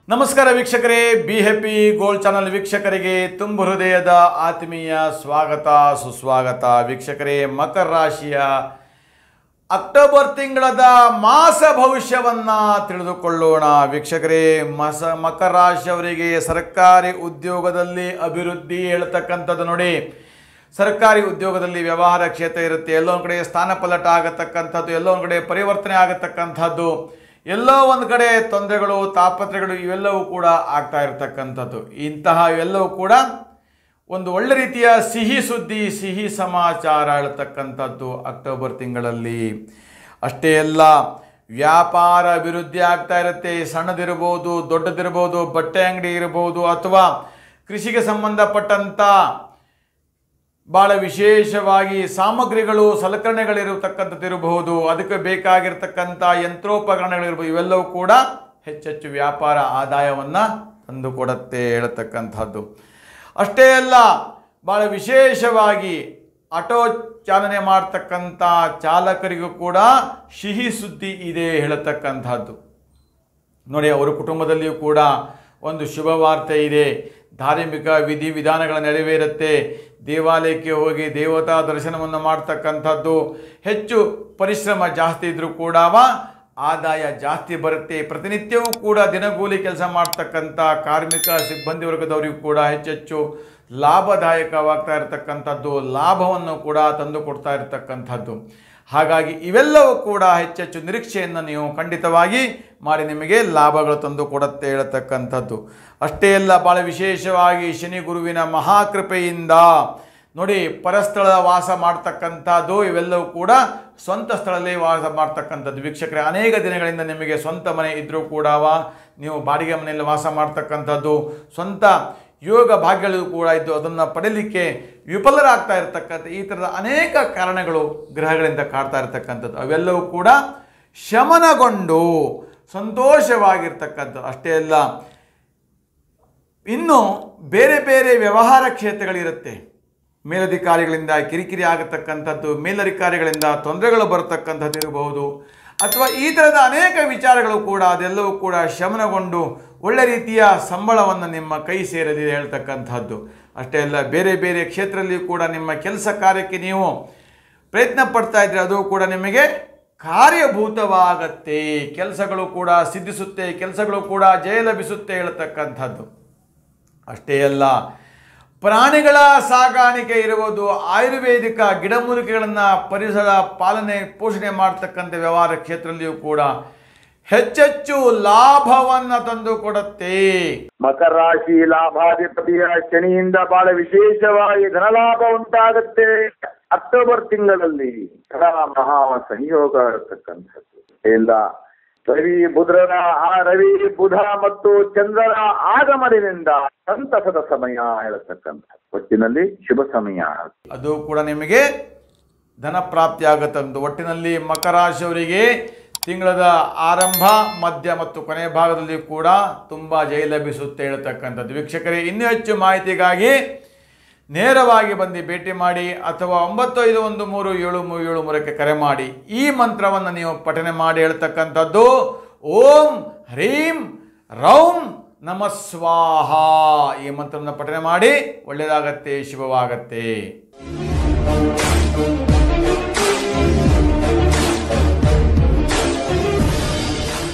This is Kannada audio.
ನಮಸ್ಕಾರ ವೀಕ್ಷಕರೇ ಬಿ ಹ್ಯಾಪಿ ಗೋಲ್ಡ್ ಚಾನಲ್ ವೀಕ್ಷಕರಿಗೆ ತುಂಬ ಹೃದಯದ ಆತ್ಮೀಯ ಸ್ವಾಗತ ಸುಸ್ವಾಗತ ವೀಕ್ಷಕರೇ ಮಕರ ರಾಶಿಯ ಅಕ್ಟೋಬರ್ ತಿಂಗಳದ ಮಾಸ ಭವಿಷ್ಯವನ್ನ ತಿಳಿದುಕೊಳ್ಳೋಣ ವೀಕ್ಷಕರೇ ಮಾಸ ಮಕರ ರಾಶಿಯವರಿಗೆ ಸರ್ಕಾರಿ ಉದ್ಯೋಗದಲ್ಲಿ ಅಭಿವೃದ್ಧಿ ಹೇಳ್ತಕ್ಕಂಥದ್ದು ನೋಡಿ ಸರ್ಕಾರಿ ಉದ್ಯೋಗದಲ್ಲಿ ವ್ಯವಹಾರ ಕ್ಷೇತ್ರ ಇರುತ್ತೆ ಎಲ್ಲೋ ಒಂದು ಕಡೆ ಸ್ಥಾನ ಪಲ್ಲಟ ಆಗತಕ್ಕಂಥದ್ದು ಎಲ್ಲೋ ಒಂದು ಕಡೆ ಪರಿವರ್ತನೆ ಆಗತಕ್ಕಂಥದ್ದು ಎಲ್ಲೋ ಒಂದು ಕಡೆ ತೊಂದರೆಗಳು ತಾಪತ್ರೆಗಳು ಇವೆಲ್ಲವೂ ಕೂಡ ಆಗ್ತಾ ಇರತಕ್ಕಂಥದ್ದು ಇಂತಹ ಇವೆಲ್ಲವೂ ಕೂಡ ಒಂದು ಒಳ್ಳೆ ರೀತಿಯ ಸಿಹಿ ಸುದ್ದಿ ಸಿಹಿ ಸಮಾಚಾರ ಹೇಳ್ತಕ್ಕಂಥದ್ದು ಅಕ್ಟೋಬರ್ ತಿಂಗಳಲ್ಲಿ ಅಷ್ಟೇ ಅಲ್ಲ ವ್ಯಾಪಾರ ಅಭಿವೃದ್ಧಿ ಆಗ್ತಾ ಇರುತ್ತೆ ಸಣ್ಣದಿರ್ಬೋದು ದೊಡ್ಡದಿರ್ಬೋದು ಬಟ್ಟೆ ಅಂಗಡಿ ಇರ್ಬೋದು ಅಥವಾ ಕೃಷಿಗೆ ಸಂಬಂಧಪಟ್ಟಂಥ ಭಾಳ ವಿಶೇಷವಾಗಿ ಸಾಮಗ್ರಿಗಳು ಸಲಕರಣೆಗಳಿರತಕ್ಕಂಥದ್ದು ಇರಬಹುದು ಅದಕ್ಕೆ ಬೇಕಾಗಿರ್ತಕ್ಕಂಥ ಯಂತ್ರೋಪಕರಣಗಳಿರ್ಬೋದು ಇವೆಲ್ಲವೂ ಕೂಡ ಹೆಚ್ಚೆಚ್ಚು ವ್ಯಾಪಾರ ಆದಾಯವನ್ನು ತಂದುಕೊಡುತ್ತೆ ಹೇಳತಕ್ಕಂಥದ್ದು ಅಷ್ಟೇ ಅಲ್ಲ ಭಾಳ ವಿಶೇಷವಾಗಿ ಆಟೋ ಚಾಲನೆ ಮಾಡ್ತಕ್ಕಂಥ ಚಾಲಕರಿಗೂ ಕೂಡ ಸಿಹಿ ಸುದ್ದಿ ಇದೆ ಹೇಳತಕ್ಕಂಥದ್ದು ನೋಡಿ ಅವರ ಕುಟುಂಬದಲ್ಲಿಯೂ ಕೂಡ ಒಂದು ಶುಭ ವಾರ್ತೆ ಇದೆ ಧಾರ್ಮಿಕ ವಿಧಿ ವಿಧಾನಗಳ ನೆರವೇರುತ್ತೆ ದೇವಾಲಯಕ್ಕೆ ಹೋಗಿ ದೇವತಾ ದರ್ಶನವನ್ನು ಮಾಡ್ತಕ್ಕಂಥದ್ದು ಹೆಚ್ಚು ಪರಿಶ್ರಮ ಜಾಸ್ತಿ ಇದ್ರೂ ಕೂಡ ಆದಾಯ ಜಾಸ್ತಿ ಬರುತ್ತೆ ಪ್ರತಿನಿತ್ಯವೂ ಕೂಡ ದಿನಗೂಲಿ ಕೆಲಸ ಮಾಡ್ತಕ್ಕಂಥ ಕಾರ್ಮಿಕ ಸಿಬ್ಬಂದಿ ವರ್ಗದವರಿಗೂ ಕೂಡ ಹೆಚ್ಚೆಚ್ಚು ಲಾಭದಾಯಕವಾಗ್ತಾ ಇರತಕ್ಕಂಥದ್ದು ಲಾಭವನ್ನು ಕೂಡ ತಂದು ಕೊಡ್ತಾ ಇರತಕ್ಕಂಥದ್ದು ಹಾಗಾಗಿ ಇವೆಲ್ಲವೂ ಕೂಡ ಹೆಚ್ಚೆಚ್ಚು ನಿರೀಕ್ಷೆಯನ್ನು ನೀವು ಖಂಡಿತವಾಗಿ ಮಾಡಿ ನಿಮಗೆ ಲಾಭಗಳು ತಂದು ಕೊಡುತ್ತೆ ಹೇಳತಕ್ಕಂಥದ್ದು ಅಷ್ಟೇ ಅಲ್ಲ ಭಾಳ ವಿಶೇಷವಾಗಿ ಶನಿ ಗುರುವಿನ ಮಹಾಕೃಪೆಯಿಂದ ನೋಡಿ ಪರಸ್ಥಳ ವಾಸ ಮಾಡ್ತಕ್ಕಂಥದ್ದು ಇವೆಲ್ಲವೂ ಕೂಡ ಸ್ವಂತ ಸ್ಥಳದಲ್ಲಿ ವಾಸ ಮಾಡ್ತಕ್ಕಂಥದ್ದು ವೀಕ್ಷಕರೇ ಅನೇಕ ದಿನಗಳಿಂದ ನಿಮಗೆ ಸ್ವಂತ ಮನೆ ಇದ್ದರೂ ಕೂಡ ನೀವು ಬಾಡಿಗೆ ಮನೆಯಲ್ಲಿ ವಾಸ ಮಾಡ್ತಕ್ಕಂಥದ್ದು ಸ್ವಂತ ಯೋಗ ಭಾಗ್ಯಗಳು ಕೂಡ ಇದ್ದು ಅದನ್ನು ಪಡೀಲಿಕ್ಕೆ ವಿಫಲರಾಗ್ತಾ ಇರತಕ್ಕಂಥ ಈ ಥರದ ಅನೇಕ ಕಾರಣಗಳು ಗ್ರಹಗಳಿಂದ ಕಾಡ್ತಾ ಇರತಕ್ಕಂಥದ್ದು ಅವೆಲ್ಲವೂ ಕೂಡ ಶಮನಗೊಂಡು ಸಂತೋಷವಾಗಿರ್ತಕ್ಕಂಥದ್ದು ಅಷ್ಟೇ ಅಲ್ಲ ಇನ್ನು ಬೇರೆ ಬೇರೆ ವ್ಯವಹಾರ ಕ್ಷೇತ್ರಗಳಿರುತ್ತೆ ಮೇಲಧಿಕಾರಿಗಳಿಂದ ಕಿರಿಕಿರಿ ಆಗತಕ್ಕಂಥದ್ದು ಮೇಲಧಿಕಾರಿಗಳಿಂದ ತೊಂದರೆಗಳು ಬರತಕ್ಕಂಥದ್ದು ಇರಬಹುದು ಅಥವಾ ಈ ಥರದ ಅನೇಕ ವಿಚಾರಗಳು ಕೂಡ ಅದೆಲ್ಲವೂ ಕೂಡ ಶಮನಗೊಂಡು ಒಳ್ಳೆ ರೀತಿಯ ಸಂಬಳವನ್ನು ನಿಮ್ಮ ಕೈ ಸೇರಲಿದೆ ಹೇಳ್ತಕ್ಕಂಥದ್ದು ಅಷ್ಟೇ ಅಲ್ಲ ಬೇರೆ ಬೇರೆ ಕ್ಷೇತ್ರದಲ್ಲಿ ಕೂಡ ನಿಮ್ಮ ಕೆಲಸ ಕಾರ್ಯಕ್ಕೆ ನೀವು ಪ್ರಯತ್ನ ಪಡ್ತಾ ಇದ್ರೆ ಅದು ಕೂಡ ನಿಮಗೆ ಕಾರ್ಯಭೂತವಾಗತ್ತೆ ಕೆಲಸಗಳು ಕೂಡ ಸಿದ್ಧಿಸುತ್ತೆ ಕೆಲಸಗಳು ಕೂಡ ಜಯ ಲಭಿಸುತ್ತೆ ಹೇಳ್ತಕ್ಕಂಥದ್ದು ಅಷ್ಟೇ ಅಲ್ಲ ಪ್ರಾಣಿಗಳ ಸಾಗಾಣಿಕೆ ಇರುವುದು ಆಯುರ್ವೇದಿಕ ಗಿಡಮೂಲಿಕೆಗಳನ್ನು ಪರಿಸರ ಪಾಲನೆ ಪೋಷಣೆ ಮಾಡ್ತಕ್ಕಂಥ ವ್ಯವಹಾರ ಕ್ಷೇತ್ರದಲ್ಲಿಯೂ ಕೂಡ ಹೆಚ್ಚೆಚ್ಚು ಲಾಭವನ್ನು ತಂದು ಕೊಡುತ್ತೆ ಮಕರ ರಾಶಿ ಲಾಭಾಧಿಪತಿಯ ಶನಿಯಿಂದ ಬಹಳ ವಿಶೇಷವಾಗಿ ಧನಲಾಭ ಉಂಟಾಗುತ್ತೆ ಅಕ್ಟೋಬರ್ ತಿಂಗಳಲ್ಲಿ ಧನ ಮಹಾ ಸಂಯೋಗ ಇರತಕ್ಕಂಥದ್ದು ಇಲ್ಲ ರವಿ ಬುಧರ ಆ ರವಿ ಬುಧ ಮತ್ತು ಚಂದ್ರನ ಆಗಮನದಿಂದ ಸಂತಸದ ಸಮಯ ಹೇಳತಕ್ಕಂಥ ಒಟ್ಟಿನಲ್ಲಿ ಶುಭ ಸಮಯ ಅದು ಕೂಡ ನಿಮಗೆ ಧನ ಪ್ರಾಪ್ತಿ ಆಗುತ್ತಂದು ಒಟ್ಟಿನಲ್ಲಿ ಮಕರ ರಾಶಿಯವರಿಗೆ ತಿಂಗಳದ ಆರಂಭ ಮಧ್ಯ ಮತ್ತು ಕೊನೆ ಭಾಗದಲ್ಲಿ ಕೂಡ ತುಂಬ ಜಯ ಲಭಿಸುತ್ತೆ ಹೇಳ್ತಕ್ಕಂಥದ್ದು ವೀಕ್ಷಕರೇ ಇನ್ನೂ ಹೆಚ್ಚು ಮಾಹಿತಿಗಾಗಿ ನೇರವಾಗಿ ಬಂದು ಭೇಟಿ ಮಾಡಿ ಅಥವಾ ಒಂಬತ್ತು ಐದು ಒಂದು ಮೂರು ಏಳು ಮೂರು ಏಳು ಮೂರಕ್ಕೆ ಕರೆ ಮಾಡಿ ಈ ಮಂತ್ರವನ್ನು ನೀವು ಪಠನೆ ಮಾಡಿ ಹೇಳ್ತಕ್ಕಂಥದ್ದು ಓಂ ಹ್ರೀಂ ರೌಂ ನಮ ಸ್ವಾಹ ಈ ಮಂತ್ರವನ್ನು ಪಠನೆ ಮಾಡಿ ಒಳ್ಳೆಯದಾಗತ್ತೆ ಶುಭವಾಗತ್ತೆ